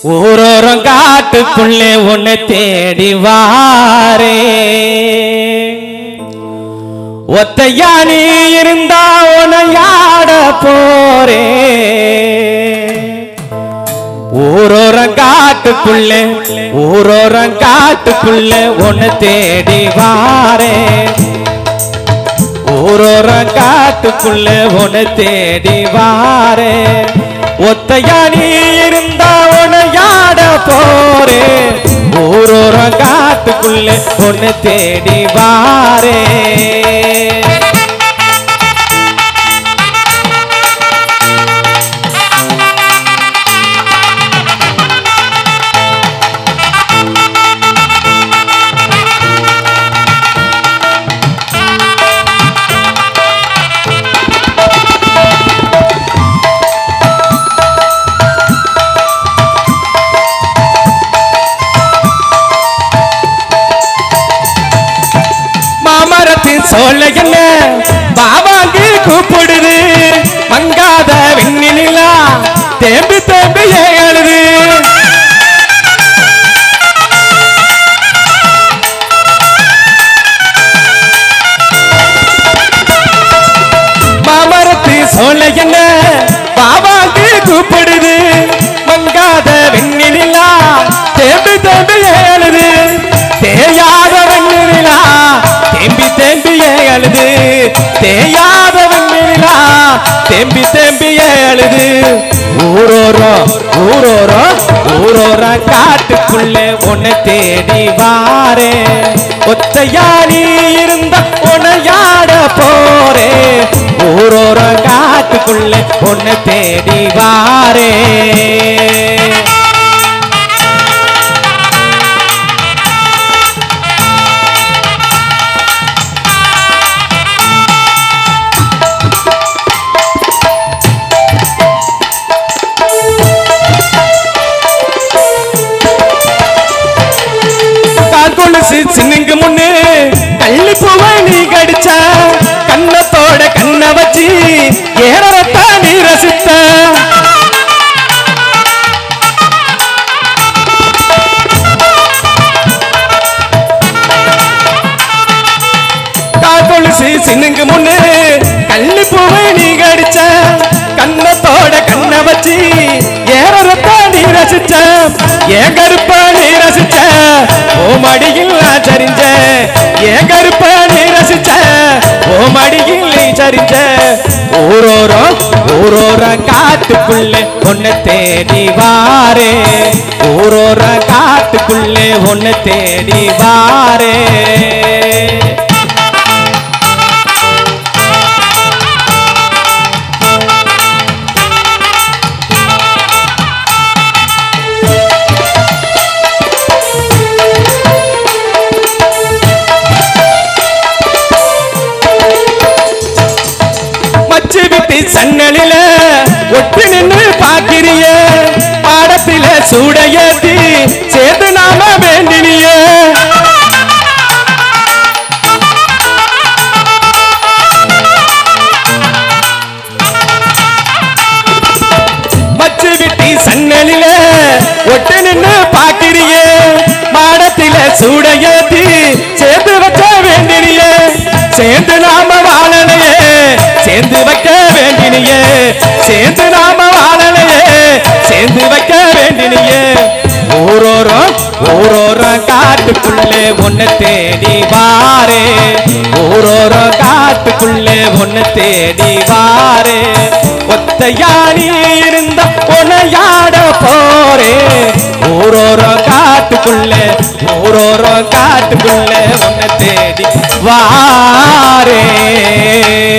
ஊரோரம் காட்டுக்குள்ளே உன்னை தேடி வாரே ஒத்தையா நீ இருந்தா உனையாட போரே ஊரோரம் காட்டுக்குள்ளே ஊரோரம் காட்டுக்குள்ளே உன்னை தேடி வாரே ஊரோரம் காட்டுக்குள்ளே உன்னை தேடி வாரே ஒத்தையா நீ இருந்தா உனையாட போரே ஊரோரம் காட்டுக்குள்ளே உன்னை தேடி வாரே மாமரத்தின் சோலை என்ன பாபாங்கு கூப்பிடுது மங்காத விண்ணிலா தேம்பி தேம்பி ஏழுது மாமரத்து சோலை என்ன பாபாங்கு கூப்பிடுது மங்காத விண்ணிலா தேம்பி தேம்பி ஏழுது தேயாத வெண்ணிலா தேம்பி தேம்பி ஏழுது தேயாத வெண்ணிலா தேம்பி தேம்பி ஏழுது ஊரோரோ ஊரோரோ ஊரோரா காட்டுக்குள்ளே உன்னை தேடி வாரே ஒத்தையா நீ இருந்த உனையாட போரே ஊரோர காட்டுக்குள்ளே உன்னை தேடி வாரே காக்குளசி சின்னுங்க முன்னு கள்ளி பூவை நீ கடிச்ச கண்ணத்தோட கண்ண வச்சு ஏறத்த நீ ரசித்த காக்குளசி சின்னுங்க முன்னு கள்ளி பூவை நீ கடிச்ச கண்ணத்தோட கண்ண வச்சு ஏறத்த நீ ரசிச்ச ஏன் கருப்ப நீ ரசிச்ச ஓ மடியில் நான் சரிஞ்ச ஏன் கருப்ப நீ ரசிச்ச ஓ மடியில் நீ சரிஞ்ச ஊரோரோ ஊரோர காட்டுக்குள்ளே உன்னை தேடி வாரே ஊரோர காட்டுக்குள்ளே உன்னை தேடி வாரே மச்சு விட்டு சன்னலில ஒட்டு நின்று பாக்கிறிய பாடத்தில சூடையேத்தி சேர்ந்து நாம வேண்டினிய மச்சு விட்டு சன்னலில ஒட்டு நின்று பாக்கிறிய மாடத்தில சூடையேத்தி சேர்ந்து வச்ச வேண்டினிய சேர்ந்து நாம வாழலையே சேர்ந்து வைக்க வேண்டினியே சேர்ந்து நாம வாழலையே சேர்ந்து வைக்க வேண்டினியே ஊரோரம் ஊரோரம் காட்டுக்குள்ளே உன்னை தேடி வாரே ஊரோரம் காட்டுக்குள்ளே உன்னை தேடி வாரே ஒத்தையாணி இருந்த உனையாட போரே ஊரோரம் காட்டுக்குள்ளே ஊரோரம் காட்டுக்குள்ளே உன்னை தேடி வாரே